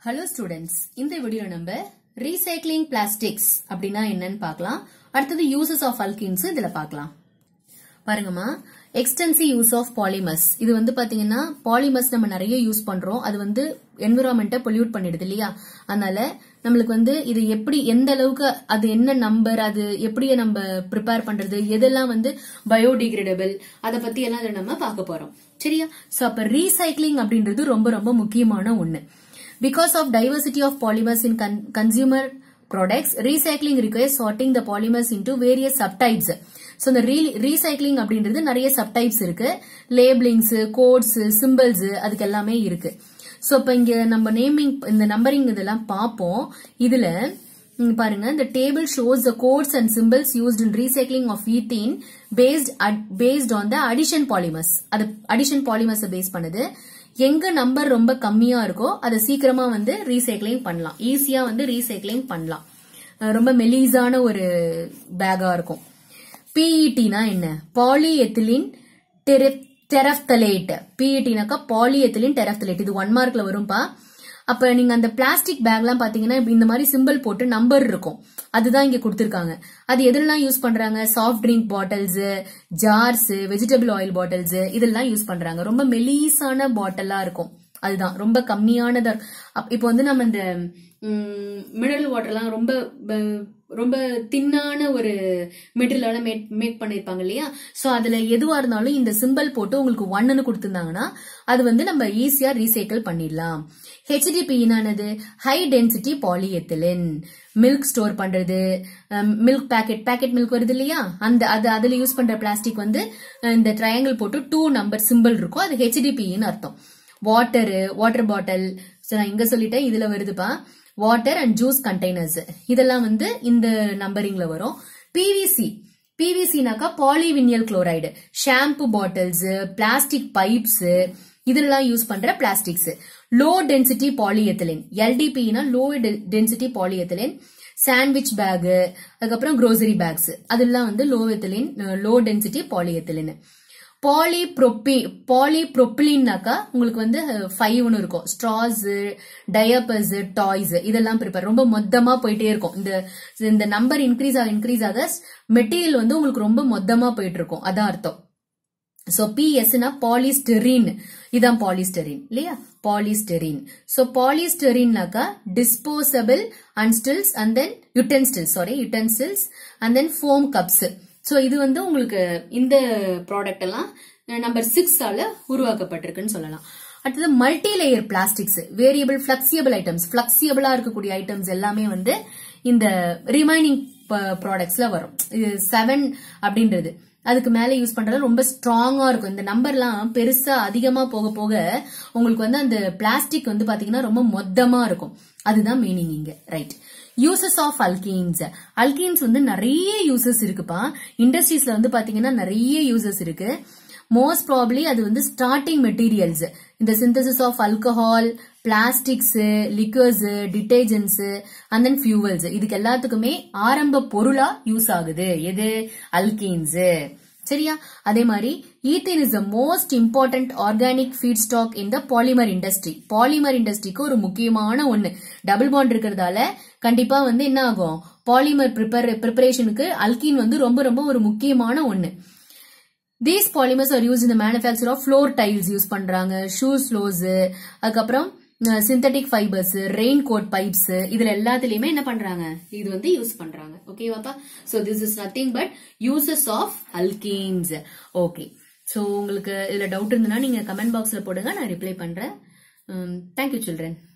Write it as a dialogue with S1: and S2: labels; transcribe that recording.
S1: hello students இந்த video நம்ம recycling plastics அப்படின்னா என்னன்னு பார்க்கலாம் அடுத்தது யூசஸ் ஆஃப் அல்கின்ஸ் இதுல பார்க்கலாம் பாருங்கம்மா எக்ஸ்டென்சிவ் யூஸ் ஆஃப் பாலிமர்ஸ் இது வந்து பாத்தீங்கன்னா பாலிமர்ஸ் நம்ம நிறைய யூஸ் பண்றோம் அது வந்து என்விரான்மெண்ட்டை பொல்யூட் பண்ணிடுது இல்லையா அதனால நம்மளுக்கு வந்து இது எப்படி எந்த அளவுக்கு அது என்ன நம்பர் அது எப்படி நம்ம ப்ரிப்பேர் பண்றது எதெல்லாம் வந்து பயோடிகிரேடபிள் அதை பத்தி எல்லாம் இதுல நம்ம பார்க்க போறோம் சரியா சோ அப்ப ரீசைக்ளிங் அப்படின்றது ரொம்ப ரொம்ப முக்கியமான ஒண்ணு because of diversity of polymers in consumer products recycling requires sorting the polymers into various subtypes ஸோ இந்த ரீசைக்ளிங் அப்படின்றது நிறைய சப்டைப்ஸ் இருக்கு லேபிளிங்ஸ் கோட்ஸ் சிம்பிள்ஸ் அதுக்கு எல்லாமே இருக்கு ஸோ இப்போ இங்க நம்ம நேமிங் இந்த நம்பரிங் இதெல்லாம் பார்ப்போம் இதுல இங்க பாருங்க இந்த table shows the codes and symbols used in recycling of ethene based based on the addition polymers அது அடிஷன் பாலிமர்ஸ் பேஸ் பண்ணுது எங்க நம்பர் ரொம்ப கம்மியா இருக்கோ அதை சீக்கிரமா வந்து ரீசைக்ளிங் பண்ணலாம் ஈஸியா வந்து ரீசைக்ளிங் பண்ணலாம் அஹ் ரொம்ப மெலீஸான ஒரு பேக்கா இருக்கும் பிஇடினா என்ன பாலிஎத்திலின் டெரப்தலேட் பிஇடினாக்கா பாலிஎத்திலின் டெரப்தலேட் இது ஒன் மார்க்ல வரும்பா அப்ப நீங்க அந்த பிளாஸ்டிக் பேக்லாம் பாத்தீங்கன்னா இந்த மாதிரி சிம்பிள் போட்டு நம்பர் இருக்கும் அதுதான் இங்க கொடுத்திருக்காங்க அது எதெல்லாம் யூஸ் பண்றாங்க soft drink bottles jars vegetable oil bottles இதெல்லாம் யூஸ் பண்றாங்க ரொம்ப மெலீஸான பாட்டிலா இருக்கும் அதுதான் ரொம்ப கம்மியானதா இப்போ வந்து நம்ம இந்த மினரல் வாட்டர்லாம் ரொம்ப ரொம்ப தின்னான ஒரு மெட்டீரியலால மேக் பண்ணிருப்பாங்க இல்லையா சோ அதுல எதுவா இருந்தாலும் இந்த சிம்பிள் போட்டு உங்களுக்கு ஒன்னு கொடுத்திருந்தாங்கன்னா அது வந்து நம்ம ஈஸியா ரீசைக்கிள் பண்ணிடலாம் ஹெச்டிபி என்னது high density polyethylene milk store பண்றது மில்க் பேக்கெட் பேக்கெட் மில்க் வருது இல்லையா அந்த அது அதுல யூஸ் பண்ற பிளாஸ்டிக் வந்து இந்த ட்ரையாங்கிள் போட்டு டூ நம்பர் சிம்பிள் இருக்கும் அது ஹெச்டிபின்னு அர்த்தம் வாட்டரு வாட்டர் பாட்டில் நான் இங்க சொல்லிட்டேன் இதுல வருதுப்பா வாட்டர் அண்ட் ஜூஸ் கண்டெய்னர்ஸ் இதெல்லாம் வந்து இந்த நம்பரிங்ல வரும் பிவிசி பிவிசினாக்கா polyvinyl chloride shampoo bottles plastic pipes இதெல்லாம் யூஸ் பண்ற பிளாஸ்டிக்ஸ் லோ டென்சிட்டி பாலிஎத்திலின் எல்டிபினா low density polyethylene sandwich bag அதுக்கப்புறம் க்ரோசரி பேக்ஸ் அதெல்லாம் வந்து low ethylene low density polyethylene பாலிப்ரொப்பி பாலிப்ரொப்பிலின்னாக்கா உங்களுக்கு வந்து ஃபைவ்னு இருக்கும் ஸ்ட்ராஸ் டயப்பர்ஸ் டாய்ஸ் இதெல்லாம் ப்ரிப்பேர் ரொம்ப மொத்தமா போயிட்டே இருக்கும் இந்த இந்த நம்பர் இன்க்ரீஸ் ஆக இன்க்ரீஸ் ஆக மெட்டீரியல் வந்து உங்களுக்கு ரொம்ப மொத்தமா போயிட்டு இருக்கும் அதான் அர்த்தம் சோ பிஎஸ்னா பாலிஸ்டெரின் இதான் பாலிஸ்டெரின் இல்லையா பாலிஸ்டெரின் சோ பாலிஸ்டெரின்னாக்கா டிஸ்போசபிள் அன்ஸ்டில்ஸ் and then utensils sorry utensils and then foam cups so இது வந்து உங்களுக்கு இந்த ப்ராடக்ட் எல்லாம் நம்பர் சிக்ஸ் ஆல உருவாக்கப்பட்டிருக்குன்னு சொல்லலாம் அடுத்தது multi layer plastics variable flexible items பிளக்சியபிளா இருக்கக்கூடிய ஐட்டம்ஸ் எல்லாமே வந்து இந்த ரிமைனிங் ப்ராடக்ட்ஸ்ல வரும் இது செவன் அப்படின்றது அதுக்கு மேல யூஸ் பண்றது ரொம்ப ஸ்ட்ராங்கா இருக்கும் இந்த நம்பர்லாம் பெருசா அதிகமா போக போக உங்களுக்கு வந்து அந்த பிளாஸ்டிக் வந்து பாத்தீங்கன்னா ரொம்ப மொத்தமா இருக்கும் அதுதான் மீனிங் இங்க right uses of alkenes alkenes வந்து நிறைய யூசஸ் இருக்குப்பா இண்டஸ்ட்ரீஸ்ல வந்து பாத்தீங்கன்னா நிறைய யூசஸ் இருக்கு மோஸ்ட் ப்ராப்ளி அது வந்து ஸ்டார்டிங் மெட்டீரியல்ஸ் இந்த synthesis of alcohol plastics liquors detergents and then fuels இதுக்கு எல்லாத்துக்குமே ஆரம்ப பொருளா யூஸ் ஆகுது எது அல்கீன்ஸ் சரியா அதே மாதிரி ethene is the most important organic feedstock in the polymer industry polymer இண்டஸ்ட்ரிக்கு ஒரு முக்கியமான ஒண்ணு டபுள் பாண்ட் இருக்கிறதால கண்டிப்பா வந்து என்ன ஆகும் பாலிமர் ப்ரிப்பர் ப்ரிப்பரேஷனுக்கு அல்கீன் வந்து ரொம்ப ரொம்ப ஒரு முக்கியமான ஒண்ணு தீஸ் பாலிமர்ஸ் ஆர் யூஸ் இந்த manufacture of floor tiles use பண்றாங்க ஷூஸ் ஃப்ளோர்ஸ் அதுக்கப்புறம் synthetic fibres raincoat pipes இதுல எல்லாத்துலயுமே என்ன பண்றாங்க இது வந்து யூஸ் பண்றாங்க ஓகேவாப்பா so this is nothing but uses of alkenes okay so உங்களுக்கு இதுல டவுட் இருந்ததுன்னா நீங்க கமெண்ட் பாக்ஸ்ல போடுங்க நான் ரிப்ளை பண்றேன் தேங்க்யூ சில்ட்ரன்